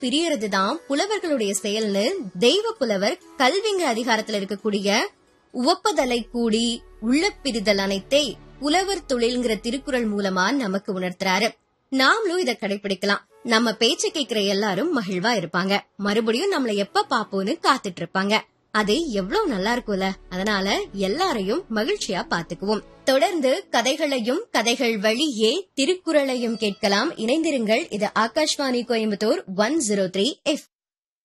பிரியறதுதான் புலவர்களுடைய செயல்னு தெய்வ புலவர் கல்விங்கிற அதிகாரத்துல இருக்கக்கூடிய உவப்பதலை கூடி உள்ள பிரிதல் அனைத்தை புலவர் தொழில்ங்கிற திருக்குறள் மூலமா நமக்கு உணர்த்துறாரு நாமளும் இத கடைபிடிக்கலாம் நம்ம பேச்ச கேக்குற எல்லாரும் மகிழ்வா இருப்பாங்க மறுபடியும் நம்மள எப்ப பாப்போம்னு காத்துட்டு இருப்பாங்க அது எவ்வளவு நல்லா இருக்கும்ல அதனால எல்லாரையும் மகிழ்ச்சியா பாத்துக்குவோம் தொடர்ந்து கதைகளையும் கதைகள் வழியே திருக்குறளையும் கேட்கலாம் இணைந்திருங்கள் இது Akashvani Coimbatore one zero three F